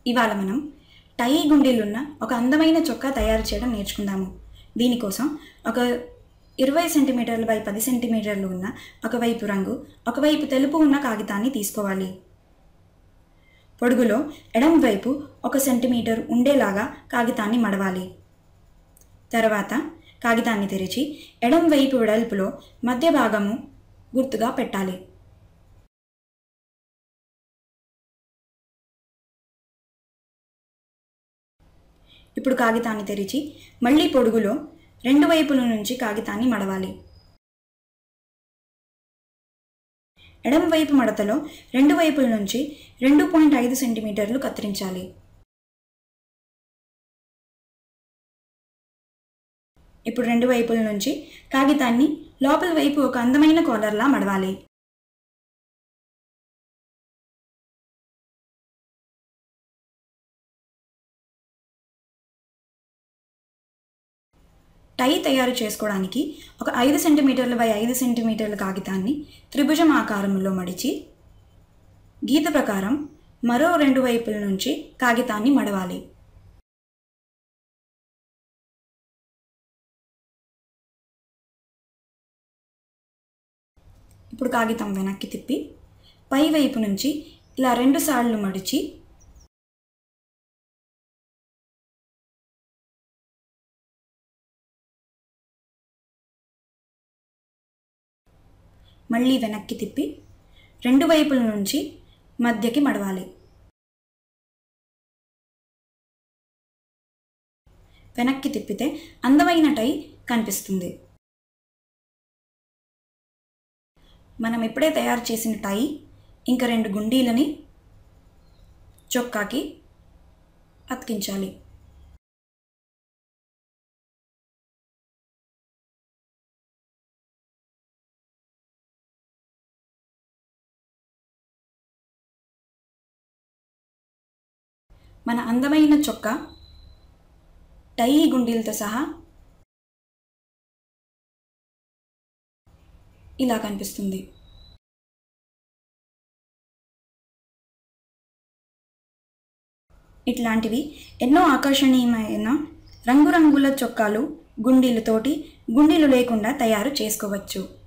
ఇవాళ మనం టై గుండీలున్న ఒక అందమైన చొక్కా తయారు చేయడం నేర్చుకుందాము దీనికోసం ఒక ఇరవై సెంటీమీటర్లు బై పది సెంటీమీటర్లు ఉన్న ఒకవైపు రంగు ఒకవైపు తెలుపు ఉన్న కాగితాన్ని తీసుకోవాలి పొడుగులో ఎడం వైపు ఒక సెంటీమీటర్ ఉండేలాగా కాగితాన్ని మడవాలి తర్వాత కాగితాన్ని తెరిచి ఎడం వైపు వెడల్పులో మధ్య భాగము గుర్తుగా పెట్టాలి ఇప్పుడు కాగితాన్ని తెరిచి మళ్ళీ పొడుగులో రెండు వైపుల నుంచి కాగితాన్ని మడవాలి ఎడం వైపు మడతలో రెండు వైపుల నుంచి రెండు పాయింట్ ఐదు సెంటీమీటర్లు కత్తిరించాలి ఇప్పుడు రెండు వైపుల నుంచి కాగితాన్ని లోపల వైపు ఒక అందమైన కాలర్లా మడవాలి టై తయారు చేసుకోవడానికి ఒక ఐదు సెంటీమీటర్ల బై ఐదు సెంటీమీటర్ల కాగితాన్ని త్రిభుజం ఆకారంలో మడిచి గీత ప్రకారం మరో రెండు వైపుల నుంచి కాగితాన్ని మడవాలి ఇప్పుడు కాగితం వెనక్కి తిప్పి పై వైపు నుంచి ఇలా రెండు సార్లు మడిచి మళ్ళీ వెనక్కి తిప్పి రెండు వైపుల నుంచి మధ్యకి మడవాలి వెనక్కి తిప్పితే అందమైన టై కనిపిస్తుంది మనం ఇప్పుడే తయారు చేసిన టై ఇంకా రెండు గుండీలని చొక్కాకి అతికించాలి మన అందమైన చొక్కా టై గుండీలతో సహా ఇలా కనిపిస్తుంది ఇట్లాంటివి ఎన్నో ఆకర్షణీయమైన రంగురంగుల చొక్కాలు గుండీలతోటి గుండీలు లేకుండా తయారు చేసుకోవచ్చు